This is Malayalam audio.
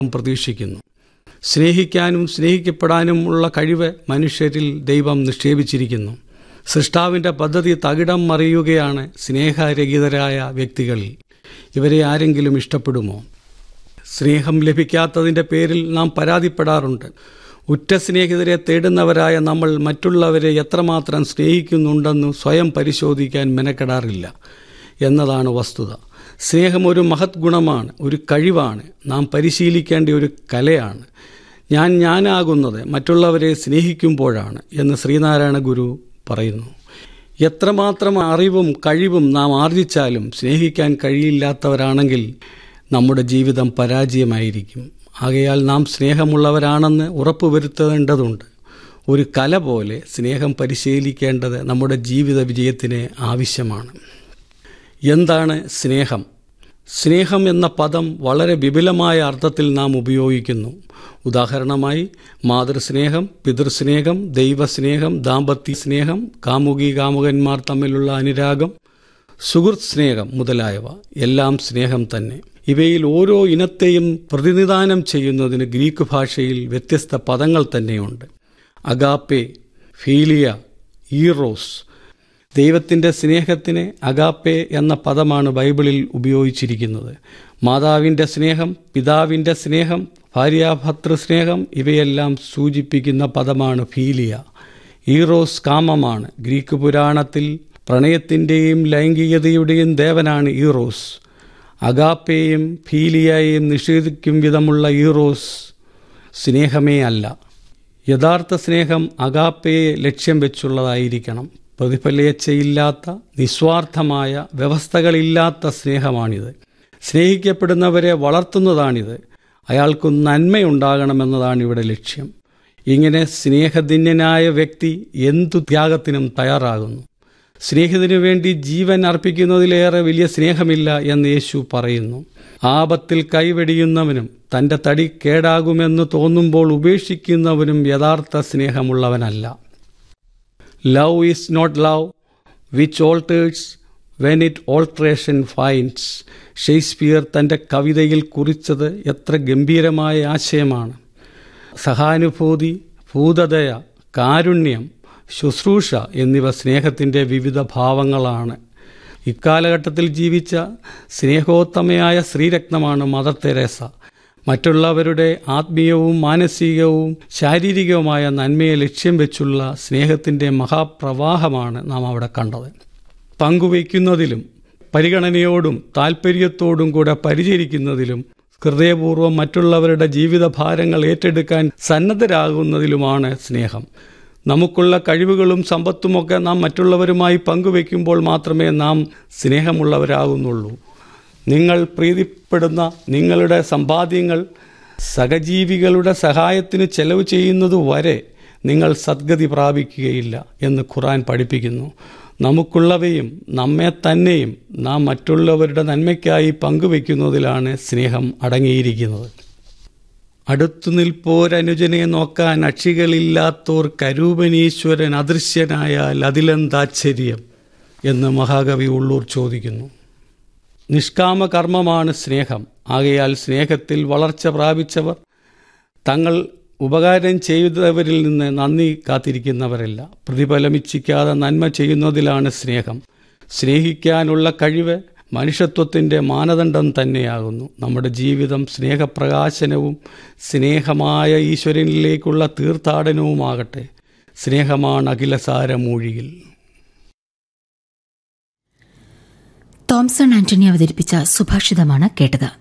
പ്രതീക്ഷിക്കുന്നു സ്നേഹിക്കാനും സ്നേഹിക്കപ്പെടാനുമുള്ള കഴിവ് മനുഷ്യരിൽ ദൈവം നിക്ഷേപിച്ചിരിക്കുന്നു സൃഷ്ടാവിൻ്റെ പദ്ധതി തകിടം മറിയുകയാണ് സ്നേഹരഹിതരായ വ്യക്തികളിൽ ഇവരെ ആരെങ്കിലും ഇഷ്ടപ്പെടുമോ സ്നേഹം ലഭിക്കാത്തതിൻ്റെ പേരിൽ നാം പരാതിപ്പെടാറുണ്ട് ഉറ്റ സ്നേഹിതരെ തേടുന്നവരായ നമ്മൾ മറ്റുള്ളവരെ എത്രമാത്രം സ്നേഹിക്കുന്നുണ്ടെന്ന് സ്വയം പരിശോധിക്കാൻ മെനക്കെടാറില്ല എന്നതാണ് വസ്തുത സ്നേഹം ഒരു മഹത് ഗുണമാണ് ഒരു കഴിവാണ് നാം പരിശീലിക്കേണ്ട ഒരു കലയാണ് ഞാൻ ഞാനാകുന്നത് മറ്റുള്ളവരെ സ്നേഹിക്കുമ്പോഴാണ് എന്ന് ശ്രീനാരായണ ഗുരു പറയുന്നു എത്രമാത്രം അറിവും കഴിവും നാം ആർജിച്ചാലും സ്നേഹിക്കാൻ കഴിയില്ലാത്തവരാണെങ്കിൽ നമ്മുടെ ജീവിതം പരാജയമായിരിക്കും ആകയാൽ നാം സ്നേഹമുള്ളവരാണെന്ന് ഉറപ്പുവരുത്തേണ്ടതുണ്ട് ഒരു കല പോലെ സ്നേഹം പരിശീലിക്കേണ്ടത് നമ്മുടെ ജീവിത വിജയത്തിന് ആവശ്യമാണ് എന്താണ് സ്നേഹം സ്നേഹം എന്ന പദം വളരെ വിപുലമായ അർത്ഥത്തിൽ നാം ഉപയോഗിക്കുന്നു ഉദാഹരണമായി മാതൃസ്നേഹം പിതൃസ്നേഹം ദൈവസ്നേഹം ദാമ്പത്യ സ്നേഹം കാമുകി കാമുകന്മാർ തമ്മിലുള്ള അനുരാഗം സുഹൃത്ത് സ്നേഹം മുതലായവ എല്ലാം സ്നേഹം തന്നെ ഇവയിൽ ഓരോ ഇനത്തെയും പ്രതിനിധാനം ചെയ്യുന്നതിന് ഗ്രീക്ക് ഭാഷയിൽ വ്യത്യസ്ത പദങ്ങൾ തന്നെയുണ്ട് അഗാപ്പെ ഫീലിയ ഈറോസ് ദൈവത്തിൻ്റെ സ്നേഹത്തിന് അഗാപ്പെ എന്ന പദമാണ് ബൈബിളിൽ ഉപയോഗിച്ചിരിക്കുന്നത് മാതാവിൻ്റെ സ്നേഹം പിതാവിൻ്റെ സ്നേഹം ഭാര്യാഭർത്തൃ സ്നേഹം ഇവയെല്ലാം സൂചിപ്പിക്കുന്ന പദമാണ് ഫീലിയ ഈറോസ് കാമമാണ് ഗ്രീക്ക് പുരാണത്തിൽ പ്രണയത്തിൻ്റെയും ലൈംഗികതയുടെയും ദേവനാണ് ഈറോസ് അഗാപ്പയെയും ഫീലിയയെയും നിഷേധിക്കും വിധമുള്ള ഈറോസ് സ്നേഹമേ അല്ല യഥാർത്ഥ സ്നേഹം അഗാപ്പയെ ലക്ഷ്യം വെച്ചുള്ളതായിരിക്കണം പ്രതിഫലേച്ഛയില്ലാത്ത നിസ്വാർത്ഥമായ വ്യവസ്ഥകളില്ലാത്ത സ്നേഹമാണിത് സ്നേഹിക്കപ്പെടുന്നവരെ വളർത്തുന്നതാണിത് അയാൾക്ക് നന്മയുണ്ടാകണമെന്നതാണ് ഇവിടെ ലക്ഷ്യം ഇങ്ങനെ സ്നേഹധന്യനായ വ്യക്തി എന്തു ത്യാഗത്തിനും തയ്യാറാകുന്നു സ്നേഹത്തിനു വേണ്ടി ജീവൻ അർപ്പിക്കുന്നതിലേറെ വലിയ സ്നേഹമില്ല എന്ന് യേശു പറയുന്നു ആപത്തിൽ കൈവെടിയുന്നവനും തൻ്റെ തടി കേടാകുമെന്ന് തോന്നുമ്പോൾ ഉപേക്ഷിക്കുന്നവനും യഥാർത്ഥ സ്നേഹമുള്ളവനല്ല love is not love which alters when it alteration finds Shakespeare തൻ്റെ കവിതയിൽ കുറിച്ചത് എത്ര ഗംഭീരമായ ആശയമാണ് സഹാനുഭൂതി ഭൂതദയ കാരുണ്യം ശുശ്രൂഷ എന്നിവ സ്നേഹത്തിൻ്റെ വിവിധ ഭാവങ്ങളാണ് ഇക്കാലഘട്ടത്തിൽ ജീവിച്ച സ്നേഹോത്തമയായ ശ്രീരത്നമാണ് മദർ തെരേസ മറ്റുള്ളവരുടെ ആത്മീയവും മാനസികവും ശാരീരികവുമായ നന്മയെ ലക്ഷ്യം വെച്ചുള്ള സ്നേഹത്തിൻ്റെ മഹാപ്രവാഹമാണ് നാം അവിടെ കണ്ടത് പങ്കുവയ്ക്കുന്നതിലും പരിഗണനയോടും താൽപ്പര്യത്തോടും കൂടെ പരിചരിക്കുന്നതിലും ഹൃദയപൂർവ്വം മറ്റുള്ളവരുടെ ജീവിതഭാരങ്ങൾ ഏറ്റെടുക്കാൻ സന്നദ്ധരാകുന്നതിലുമാണ് സ്നേഹം നമുക്കുള്ള കഴിവുകളും സമ്പത്തുമൊക്കെ നാം മറ്റുള്ളവരുമായി പങ്കുവെക്കുമ്പോൾ മാത്രമേ നാം സ്നേഹമുള്ളവരാകുന്നുള്ളൂ നിങ്ങൾ പ്രീതിപ്പെടുന്ന നിങ്ങളുടെ സമ്പാദ്യങ്ങൾ സഹജീവികളുടെ സഹായത്തിന് ചെലവ് ചെയ്യുന്നത് വരെ നിങ്ങൾ സദ്ഗതി പ്രാപിക്കുകയില്ല എന്ന് ഖുറാൻ പഠിപ്പിക്കുന്നു നമുക്കുള്ളവയും നമ്മെ തന്നെയും നാം മറ്റുള്ളവരുടെ നന്മയ്ക്കായി പങ്കുവെക്കുന്നതിലാണ് സ്നേഹം അടങ്ങിയിരിക്കുന്നത് അടുത്തു നിൽപ്പോരനുജനെ നോക്കാൻ അക്ഷികളില്ലാത്തോർ കരൂപനീശ്വരൻ അദൃശ്യനായാൽ അതിലെന്താശ്ചര്യം എന്ന് മഹാകവി ഉള്ളൂർ ചോദിക്കുന്നു നിഷ്കാമ കർമ്മമാണ് സ്നേഹം ആകയാൽ സ്നേഹത്തിൽ വളർച്ച പ്രാപിച്ചവർ തങ്ങൾ ഉപകാരം ചെയ്തവരിൽ നിന്ന് നന്ദി കാത്തിരിക്കുന്നവരല്ല പ്രതിഫലമിച്ഛിക്കാതെ നന്മ ചെയ്യുന്നതിലാണ് സ്നേഹം സ്നേഹിക്കാനുള്ള കഴിവ് മനുഷ്യത്വത്തിൻ്റെ മാനദണ്ഡം തന്നെയാകുന്നു നമ്മുടെ ജീവിതം സ്നേഹപ്രകാശനവും സ്നേഹമായ ഈശ്വരനിലേക്കുള്ള തീർത്ഥാടനവുമാകട്ടെ സ്നേഹമാണ് അഖിലസാരമൂഴിയിൽ തോംസൺ ആന്റണി അവതരിപ്പിച്ച സുഭാഷിതമാണ് കേട്ടത്